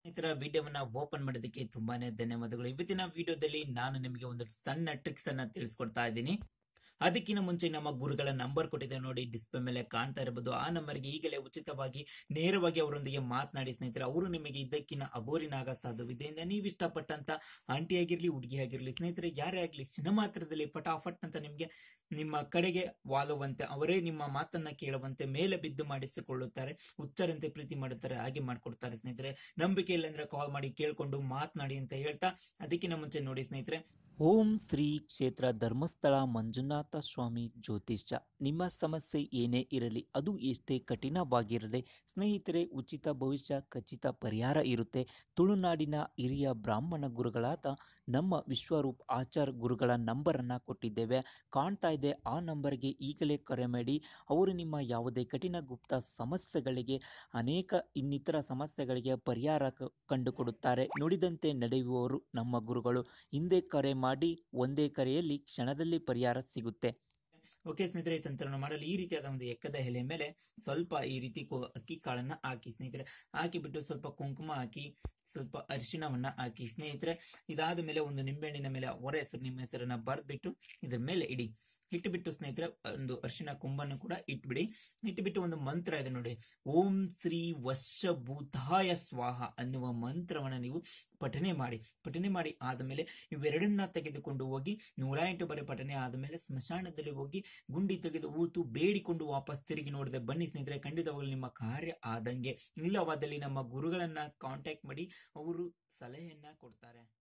ಸ್ನೇಹಿತರ ವಿಡಿಯೋವನ್ನ ಓಪನ್ ಮಾಡೋದಕ್ಕೆ ತುಂಬಾನೇ ಧನ್ಯವಾದಗಳು ಇವತ್ತಿನ ವಿಡಿಯೋದಲ್ಲಿ ನಾನು ನಿಮಗೆ ಒಂದು ಸಣ್ಣ ಟ್ರಿಕ್ಸ್ ಅನ್ನ ತಿಳಿಸ್ಕೊಡ್ತಾ ಇದ್ದೀನಿ ಅದಕ್ಕಿಂತ ಮುಂಚೆ ನಮ್ಮ ಗುರುಗಳ ನಂಬರ್ ಕೊಟ್ಟಿದೆ ನೋಡಿ ಡಿಸ್ಪ್ಲೇ ಮೇಲೆ ಕಾಣ್ತಾ ಇರಬಹುದು ಆ ನಂಬರ್ಗೆ ಈಗಲೇ ಉಚಿತವಾಗಿ ನೇರವಾಗಿ ಅವರೊಂದಿಗೆ ಮಾತನಾಡಿ ಸ್ನೇಹಿತರೆ ಅವರು ನಿಮಗೆ ಇದಕ್ಕಿನ ಅಗೋರಿನಾಗ ಸಾಧುವಿದೆಯಿಂದ ನೀವು ಇಷ್ಟಪಟ್ಟಂತ ಆಂಟಿ ಆಗಿರ್ಲಿ ಹುಡುಗಿ ಆಗಿರ್ಲಿ ಸ್ನೇಹಿತರೆ ಯಾರೇ ಆಗ್ಲಿ ಕ್ಷಣ ಮಾತ್ರದಲ್ಲಿ ಫಟಾಫಟ್ ಅಂತ ನಿಮ್ಗೆ ನಿಮ್ಮ ಕಡೆಗೆ ವಾಲುವಂತೆ ಅವರೇ ನಿಮ್ಮ ಮಾತನ್ನ ಕೇಳುವಂತೆ ಮೇಲೆ ಬಿದ್ದು ಮಾಡಿಸಿಕೊಳ್ಳುತ್ತಾರೆ ಹುಚ್ಚರಂತೆ ಪ್ರೀತಿ ಮಾಡುತ್ತಾರೆ ಹಾಗೆ ಮಾಡ್ಕೊಡ್ತಾರೆ ಸ್ನೇಹಿತರೆ ನಂಬಿಕೆ ಇಲ್ಲ ಅಂದ್ರೆ ಕಾಲ್ ಮಾಡಿ ಕೇಳ್ಕೊಂಡು ಮಾತನಾಡಿ ಅಂತ ಹೇಳ್ತಾ ಅದಕ್ಕಿಂತ ಮುಂಚೆ ನೋಡಿ ಸ್ನೇಹಿತರೆ ಓಂ ಶ್ರೀ ಕ್ಷೇತ್ರ ಧರ್ಮಸ್ಥಳ ಮಂಜುನಾಥ ಸ್ವಾಮಿ ಜ್ಯೋತಿಷ್ಯ ನಿಮ್ಮ ಸಮಸ್ಯೆ ಏನೇ ಇರಲಿ ಅದು ಎಷ್ಟೇ ಕಠಿಣವಾಗಿರಲಿ ಸ್ನೇಹಿತರೆ ಉಚಿತ ಭವಿಷ್ಯ ಖಚಿತ ಪರಿಹಾರ ಇರುತ್ತೆ ತುಳುನಾಡಿನ ಹಿರಿಯ ಬ್ರಾಹ್ಮಣ ಗುರುಗಳಾದ ನಮ್ಮ ವಿಶ್ವರೂಪ್ ಆಚಾರ್ ಗುರುಗಳ ನಂಬರನ್ನು ಕೊಟ್ಟಿದ್ದೇವೆ ಕಾಣ್ತಾ ಇದೆ ಆ ನಂಬರ್ಗೆ ಈಗಲೇ ಕರೆ ಮಾಡಿ ಅವರು ನಿಮ್ಮ ಯಾವುದೇ ಕಠಿಣ ಗುಪ್ತ ಸಮಸ್ಯೆಗಳಿಗೆ ಅನೇಕ ಇನ್ನಿತರ ಸಮಸ್ಯೆಗಳಿಗೆ ಪರಿಹಾರ ಕ- ಕಂಡುಕೊಡುತ್ತಾರೆ ನುಡಿದಂತೆ ನಡೆಯುವವರು ನಮ್ಮ ಗುರುಗಳು ಹಿಂದೆ ಕರೆ ಮಾಡಿ ಒಂದೇ ಕರೆಯಲ್ಲಿ ಕ್ಷಣದಲ್ಲಿ ಪರಿಹಾರ ಸಿಗುತ್ತೆ ಓಕೆ ಸ್ನೇಹಿತರೆ ಈ ತಂತ್ರವನ್ನು ಮಾಡಲು ಈ ರೀತಿಯಾದ ಒಂದು ಎಕ್ಕದ ಎಲೆ ಮೇಲೆ ಸ್ವಲ್ಪ ಈ ರೀತಿ ಕೊ- ಅಕ್ಕಿ ಕಾಳನ್ನ ಹಾಕಿ ಸ್ನೇಹಿತರೆ ಹಾಕಿಬಿಟ್ಟು ಸ್ವಲ್ಪ ಕುಂಕುಮ ಹಾಕಿ ಸ್ವಲ್ಪ ಅರಿಶಿಣವನ್ನ ಹಾಕಿ ಸ್ನೇಹಿತರೆ ಇದಾದ ಮೇಲೆ ಒಂದು ನಿಂಬೆಹಣ್ಣಿನ ಮೇಲೆ ಅವರ ಹೆಸರು ನಿಮ್ಮ ಹೆಸರನ್ನ ಬರೆದ್ಬಿಟ್ಟು ಇದ್ರ ಮೇಲೆ ಇಡಿ ಇಟ್ಟುಬಿಟ್ಟು ಸ್ನೇಹಿತರೆ ಒಂದು ಅರಿಶಿಣ ಕೊಂಬನ್ನು ಕೂಡ ಇಟ್ಬಿಡಿ ಇಟ್ಟುಬಿಟ್ಟು ಒಂದು ಮಂತ್ರ ಇದೆ ನೋಡಿ ಓಂ ಶ್ರೀ ವಶಭೂತಾಯ ಸ್ವಾಹ ಅನ್ನುವ ಮಂತ್ರವನ್ನ ನೀವು ಪಠನೆ ಮಾಡಿ ಪಠನೆ ಮಾಡಿ ಆದಮೇಲೆ ಇವೆರಡನ್ನ ತೆಗೆದುಕೊಂಡು ಹೋಗಿ ನೂರ ಎಂಟು ಬಾರಿ ಪಠನೆ ಆದಮೇಲೆ ಸ್ಮಶಾನದಲ್ಲಿ ಹೋಗಿ ಗುಂಡಿ ತೆಗೆದು ಊತು ಬೇಡಿಕೊಂಡು ವಾಪಸ್ ತಿರುಗಿ ನೋಡಿದೆ ಬನ್ನಿ ಸ್ನೇಹಿತರೆ ಖಂಡಿತವಾಗಲು ನಿಮ್ಮ ಕಾರ್ಯ ಆದಂಗೆ ಇಲ್ಲವಾದಲ್ಲಿ ನಮ್ಮ ಗುರುಗಳನ್ನ ಕಾಂಟ್ಯಾಕ್ಟ್ ಮಾಡಿ ಅವರು ಸಲಹೆಯನ್ನ ಕೊಡ್ತಾರೆ